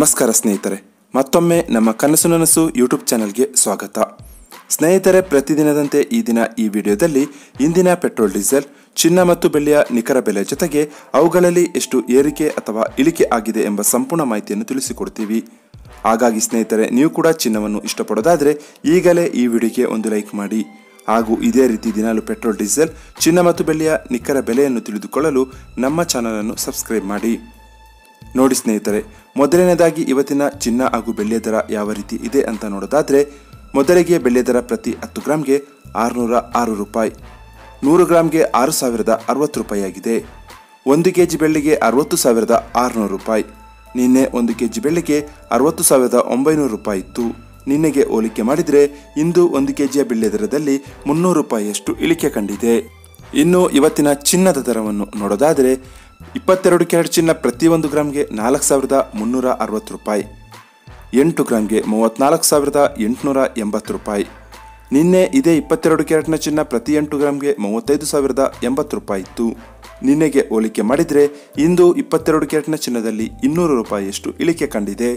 ನಮಸ್ಕಾರ ಸ್ನೇಹಿತರೆ ಮತ್ತೊಮ್ಮೆ ನಮ್ಮ ಕನಸು ನನಸು ಯೂಟ್ಯೂಬ್ ಚಾನಲ್ಗೆ ಸ್ವಾಗತ ಸ್ನೇಹಿತರೆ ಪ್ರತಿದಿನದಂತೆ ಈ ದಿನ ಈ ವಿಡಿಯೋದಲ್ಲಿ ಇಂದಿನ ಪೆಟ್ರೋಲ್ ಡೀಸೆಲ್ ಚಿನ್ನ ಮತ್ತು ಬೆಳ್ಳಿಯ ನಿಖರ ಬೆಲೆ ಜೊತೆಗೆ ಅವುಗಳಲ್ಲಿ ಎಷ್ಟು ಏರಿಕೆ ಅಥವಾ ಇಳಿಕೆ ಆಗಿದೆ ಎಂಬ ಸಂಪೂರ್ಣ ಮಾಹಿತಿಯನ್ನು ತಿಳಿಸಿಕೊಡ್ತೀವಿ ಹಾಗಾಗಿ ಸ್ನೇಹಿತರೆ ನೀವು ಕೂಡ ಚಿನ್ನವನ್ನು ಇಷ್ಟಪಡೋದಾದರೆ ಈಗಲೇ ಈ ವಿಡಿಯೋಗೆ ಒಂದು ಲೈಕ್ ಮಾಡಿ ಹಾಗೂ ಇದೇ ರೀತಿ ದಿನಾಲು ಪೆಟ್ರೋಲ್ ಡೀಸೆಲ್ ಚಿನ್ನ ಮತ್ತು ಬೆಳ್ಳಿಯ ನಿಖರ ಬೆಲೆಯನ್ನು ತಿಳಿದುಕೊಳ್ಳಲು ನಮ್ಮ ಚಾನಲನ್ನು ಸಬ್ಸ್ಕ್ರೈಬ್ ಮಾಡಿ ನೋಡಿ ಸ್ನೇಹಿತರೆ ಮೊದಲನೇದಾಗಿ ಇವತ್ತಿನ ಚಿನ್ನ ಹಾಗೂ ಬೆಳ್ಳಿಯ ದರ ಯಾವ ರೀತಿ ಇದೆ ಅಂತ ನೋಡೋದಾದ್ರೆ ಮೊದಲಿಗೆ ಬೆಳ್ಳಿಯ ದರ ಪ್ರತಿ ಹತ್ತು ಗ್ರಾಮ್ಗೆ ಆರುನೂರ ಆರು ರೂಪಾಯಿ ನೂರು ಗ್ರಾಮ್ಗೆ ಆರು ಸಾವಿರದ ಅರವತ್ತು ರೂಪಾಯಿ ಆಗಿದೆ ಒಂದು ಕೆ ಜಿ ಬೆಳ್ಳಿಗೆ ಅರವತ್ತು ಸಾವಿರದ ಆರುನೂರು ರೂಪಾಯಿ ನಿನ್ನೆ ಒಂದು ಕೆ ಜಿ ಬೆಳ್ಳಿಗೆ ಅರವತ್ತು ಸಾವಿರದ ಒಂಬೈನೂರು ರೂಪಾಯಿ ಇತ್ತು ನಿನ್ನೆಗೆ ಹೋಲಿಕೆ ಮಾಡಿದರೆ ಇಂದು ಒಂದು ಕೆ ಜಿಯ ಬೆಳ್ಳಿಯ ದರದಲ್ಲಿ ಮುನ್ನೂರು ರೂಪಾಯಿಯಷ್ಟು ಇಳಿಕೆ ಕಂಡಿದೆ ಇನ್ನು ಇವತ್ತಿನ ಚಿನ್ನದ ದರವನ್ನು ನೋಡೋದಾದರೆ ಇಪ್ಪತ್ತೆರಡು ಕ್ಯಾರೆಟ್ ಚಿನ್ನ ಪ್ರತಿಯೊಂದು ಗ್ರಾಮ್ಗೆ ನಾಲ್ಕು ಸಾವಿರದ ಮುನ್ನೂರ ಅರವತ್ತು ರೂಪಾಯಿ ಎಂಟು ಗ್ರಾಮ್ಗೆ ಮೂವತ್ತ್ನಾಲ್ಕು ಸಾವಿರದ ಎಂಟುನೂರ ಎಂಬತ್ತು ರೂಪಾಯಿ ನಿನ್ನೆ ಇದೇ ಇಪ್ಪತ್ತೆರಡು ಕ್ಯಾರೆಟ್ನ ಚಿನ್ನ ಪ್ರತಿ ಎಂಟು ಗ್ರಾಮ್ಗೆ ಮೂವತ್ತೈದು ಸಾವಿರದ ಎಂಬತ್ತು ರೂಪಾಯಿ ಇತ್ತು ನಿನ್ನೆಗೆ ಹೋಲಿಕೆ ಮಾಡಿದರೆ ಇಂದು ಇಪ್ಪತ್ತೆರಡು ಕ್ಯಾರೆಟ್ನ ಚಿನ್ನದಲ್ಲಿ ಇನ್ನೂರು ರೂಪಾಯಿಯಷ್ಟು ಇಳಿಕೆ ಕಂಡಿದೆ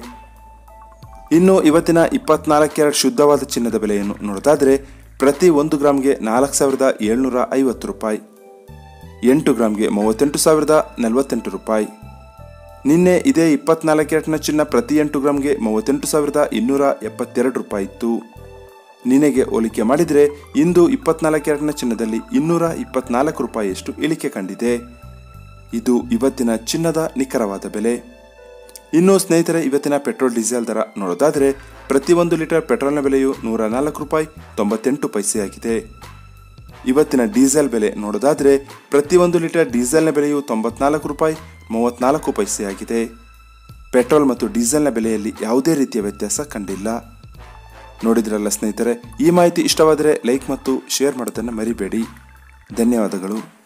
ಇನ್ನು ಇವತ್ತಿನ ಇಪ್ಪತ್ನಾಲ್ಕು ಕ್ಯಾರೆಟ್ ಶುದ್ಧವಾದ ಚಿನ್ನದ ಬೆಲೆಯನ್ನು ನೋಡೋದಾದರೆ ಪ್ರತಿ ಒಂದು ಗ್ರಾಮ್ಗೆ ನಾಲ್ಕು ಸಾವಿರದ ಏಳ್ನೂರ ಐವತ್ತು ರೂಪಾಯಿ ಎಂಟು ಗ್ರಾಮ್ಗೆ ಮೂವತ್ತೆಂಟು ಸಾವಿರದ ನಲವತ್ತೆಂಟು ರೂಪಾಯಿ ನಿನ್ನೆ ಇದೇ ಇಪ್ಪತ್ನಾಲ್ಕು ಕ್ಯಾರೆಟ್ನ ಚಿನ್ನ ಪ್ರತಿ ಎಂಟು ಗ್ರಾಮ್ಗೆ ಮೂವತ್ತೆಂಟು ಸಾವಿರದ ಇನ್ನೂರ ಎಪ್ಪತ್ತೆರಡು ರೂಪಾಯಿ ಇತ್ತು ನಿನ್ನೆಗೆ ಹೋಲಿಕೆ ಮಾಡಿದರೆ ಇಂದು ಇಪ್ಪತ್ನಾಲ್ಕು ಕ್ಯಾರೆಟ್ನ ಚಿನ್ನದಲ್ಲಿ ಇನ್ನೂರ ಇಪ್ಪತ್ನಾಲ್ಕು ರೂಪಾಯಿಯಷ್ಟು ಇಳಿಕೆ ಕಂಡಿದೆ ಇದು ಇವತ್ತಿನ ಚಿನ್ನದ ನಿಖರವಾದ ಬೆಲೆ ಇನ್ನು ಸ್ನೇಹಿತರೆ ಇವತ್ತಿನ ಪೆಟ್ರೋಲ್ ಡೀಸೆಲ್ ದರ ನೋಡೋದಾದರೆ ಪ್ರತಿಯೊಂದು ಲೀಟರ್ ಪೆಟ್ರೋಲ್ನ ಬೆಲೆಯು ನೂರ ನಾಲ್ಕು ರೂಪಾಯಿ ತೊಂಬತ್ತೆಂಟು ಪೈಸೆಯಾಗಿದೆ ಇವತ್ತಿನ ಡೀಸೆಲ್ ಬೆಲೆ ನೋಡೋದಾದರೆ ಪ್ರತಿಯೊಂದು ಲೀಟರ್ ಡೀಸೆಲ್ನ ಬೆಲೆಯು ತೊಂಬತ್ನಾಲ್ಕು ರೂಪಾಯಿ ಮೂವತ್ನಾಲ್ಕು ಪೈಸೆಯಾಗಿದೆ ಪೆಟ್ರೋಲ್ ಮತ್ತು ಡೀಸೆಲ್ನ ಬೆಲೆಯಲ್ಲಿ ಯಾವುದೇ ರೀತಿಯ ವ್ಯತ್ಯಾಸ ಕಂಡಿಲ್ಲ ನೋಡಿದ್ರಲ್ಲ ಸ್ನೇಹಿತರೆ ಈ ಮಾಹಿತಿ ಇಷ್ಟವಾದರೆ ಲೈಕ್ ಮತ್ತು ಶೇರ್ ಮಾಡೋದನ್ನು ಮರಿಬೇಡಿ ಧನ್ಯವಾದಗಳು